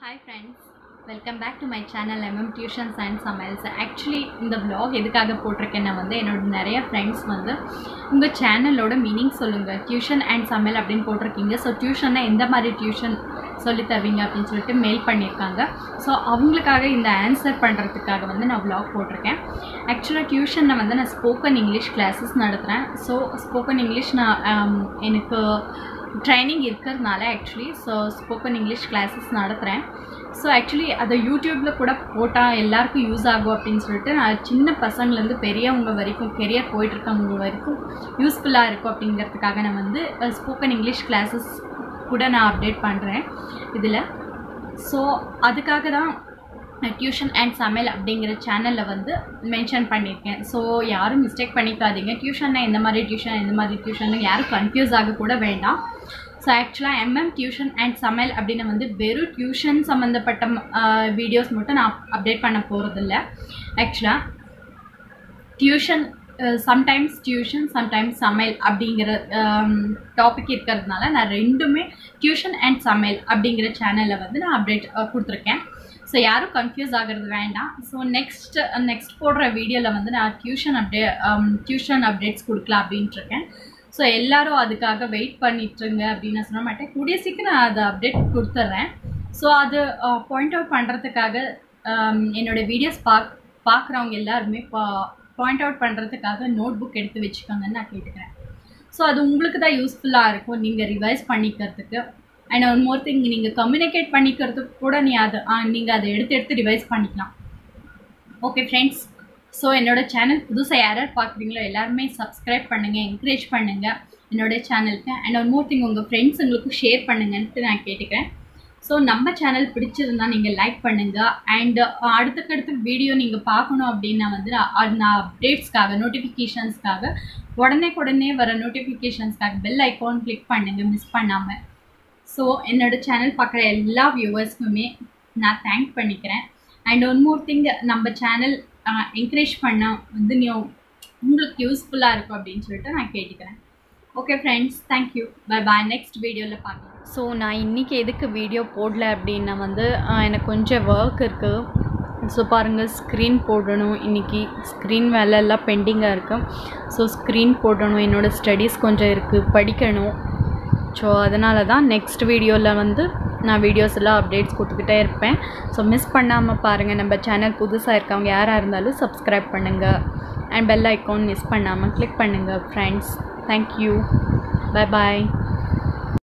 hi friends welcome back to my channel MM tuitions and சமையல்ஸ் actually இந்த vlog எதுக்காக போட்டிருக்கேன்னா வந்து என்னோட நிறைய ஃப்ரெண்ட்ஸ் வந்து உங்கள் சேனலோட மீனிங் சொல்லுங்கள் டியூஷன் அண்ட் சமையல் அப்படின்னு போட்டிருக்கீங்க ஸோ டியூஷன்னா எந்த மாதிரி டியூஷன் சொல்லி தருவீங்க அப்படின்னு சொல்லிட்டு மெயில் பண்ணியிருக்காங்க ஸோ அவங்களுக்காக இந்த ஆன்சர் பண்ணுறதுக்காக வந்து நான் vlog போட்டிருக்கேன் ஆக்சுவலாக டியூஷனில் வந்து நான் ஸ்போக்கன் இங்கிலீஷ் கிளாஸஸ் நடத்துகிறேன் ஸோ ஸ்போக்கன் இங்கிலீஷ் நான் ஆம், எனக்கு ட்ரைனிங் இருக்கிறதுனால actually so spoken English classes நடத்துகிறேன் ஸோ ஆக்சுவலி அதை யூடியூப்பில் கூட போட்டால் எல்லாருக்கும் யூஸ் ஆகும் அப்படின்னு சொல்லிட்டு நான் சின்ன பசங்கள்லேருந்து பெரியவங்க வரைக்கும் கெரியர் போயிட்டுருக்கவங்க வரைக்கும் யூஸ்ஃபுல்லாக இருக்கும் அப்படிங்கிறதுக்காக நான் வந்து ஸ்போக்கன் இங்கிலீஷ் கிளாஸஸ் கூட நான் அப்டேட் பண்ணுறேன் இதில் ஸோ அதுக்காக தான் டியூஷன் அண்ட் சமையல் அப்படிங்கிற சேனலில் வந்து மென்ஷன் பண்ணியிருக்கேன் ஸோ யாரும் மிஸ்டேக் பண்ணிக்காதீங்க டியூஷன்னா எந்த மாதிரி டியூஷன் எந்த மாதிரி டியூஷன் யாரும் கன்ஃபியூஸ் ஆக கூட வேண்டாம் ஸோ ஆக்சுவலாக எம்எம் டியூஷன் அண்ட் சமையல் அப்படின்னு வந்து வெறும் டியூஷன் சம்மந்தப்பட்ட வீடியோஸ் மட்டும் நான் அப்டேட் பண்ண போகிறதில்ல ஆக்சுவலாக டியூஷன் சம்டைம்ஸ் டியூஷன் சம்டைம்ஸ் சமையல் அப்படிங்கிற டாபிக் இருக்கிறதுனால நான் ரெண்டுமே டியூஷன் அண்ட் சமையல் அப்படிங்கிற சேனலில் வந்து நான் அப்டேட் கொடுத்துருக்கேன் ஸோ யாரும் கன்ஃபியூஸ் ஆகிறது வேண்டாம் ஸோ நெக்ஸ்ட் நெக்ஸ்ட் போடுற வீடியோவில் வந்து நான் டியூஷன் அப்டே டியூஷன் அப்டேட்ஸ் கொடுக்கலாம் அப்படின்ட்டு இருக்கேன் ஸோ எல்லாரும் அதுக்காக வெயிட் பண்ணிட்டுருங்க அப்படின்னு நான் சொல்ல மாட்டேன் கூடிய சீக்கிரம் நான் அதை அப்டேட் கொடுத்துட்றேன் ஸோ அது பாயிண்ட் அவுட் பண்ணுறதுக்காக என்னோட வீடியோஸ் பார்க் பார்க்குறவங்க எல்லாருமே பா பாயிண்ட் அவுட் பண்ணுறதுக்காக நோட் புக் எடுத்து வச்சுக்கோங்கன்னு நான் கேட்டுக்கிறேன் ஸோ அது உங்களுக்கு தான் யூஸ்ஃபுல்லாக இருக்கும் நீங்கள் ரிவைஸ் பண்ணிக்கிறதுக்கு அண்ட் ஒன் மோர் திங் நீங்கள் கம்யூனிகேட் பண்ணிக்கிறதுக்கு கூட நீ அதை நீங்கள் அதை எடுத்து எடுத்து ரிவைஸ் பண்ணிக்கலாம் ஓகே ஃப்ரெண்ட்ஸ் ஸோ என்னோட சேனல் புதுசாக யார் யார் பார்க்குறீங்களோ எல்லாருமே சப்ஸ்கிரைப் பண்ணுங்கள் என்கரேஜ் பண்ணுங்கள் என்னோட சேனலுக்கு அண்ட் ஒன் மோர் திங் உங்கள் ஃப்ரெண்ட்ஸுங்களுக்கும் ஷேர் பண்ணுங்கன்ட்டு நான் கேட்டுக்கிறேன் ஸோ நம்ம சேனல் பிடிச்சிருந்தா நீங்கள் லைக் பண்ணுங்கள் அண்ட் அடுத்தக்கடுத்து வீடியோ நீங்கள் பார்க்கணும் அப்படின்னா வந்து நான் அது நான் அப்டேட்ஸ்க்காக நோட்டிஃபிகேஷன்ஸ்க்காக உடனே உடனே வர நோட்டிஃபிகேஷன்ஸ்க்காக பெல் ஐக்கான் கிளிக் பண்ணுங்கள் மிஸ் பண்ணாமல் ஸோ என்னோட சேனல் பார்க்குற எல்லா வியூவர்ஸ்க்குமே நான் தேங்க் பண்ணிக்கிறேன் அண்ட் ஒன் மோர் திங் நம்ம சேனல் என்கரேஜ் பண்ணால் வந்து நீ உங்களுக்கு யூஸ்ஃபுல்லாக இருக்கும் அப்படின்னு சொல்லிட்டு நான் கேட்டுக்கிறேன் okay friends thank you bye bye next வீடியோவில் பார்க்கலாம் ஸோ நான் இன்றைக்கி எதுக்கு வீடியோ போடல அப்படின்னா வந்து ஆஹ், எனக்கு கொஞ்சம் ஒர்க் இருக்குது ஸோ பாருங்கள் ஸ்க்ரீன் போடணும் இன்றைக்கி ஸ்க்ரீன் வேலை எல்லாம் பெண்டிங்காக இருக்குது ஸோ ஸ்க்ரீன் போடணும் என்னோடய ஸ்டடீஸ் கொஞ்சம் இருக்குது படிக்கணும் ஸோ அதனால தான் நெக்ஸ்ட் வீடியோவில் வந்து நான் வீடியோஸ் எல்லாம் அப்டேட்ஸ் கொடுத்துக்கிட்டே இருப்பேன் ஸோ மிஸ் பண்ணாமல் பாருங்கள் நம்ம சேனல் புதுசாக இருக்கவங்க யாராக இருந்தாலும் சப்ஸ்கிரைப் பண்ணுங்கள் அண்ட் பெல் ஐக்கான் மிஸ் பண்ணாமல் கிளிக் பண்ணுங்கள் ஃப்ரெண்ட்ஸ் தேங்க்யூ பை பாய்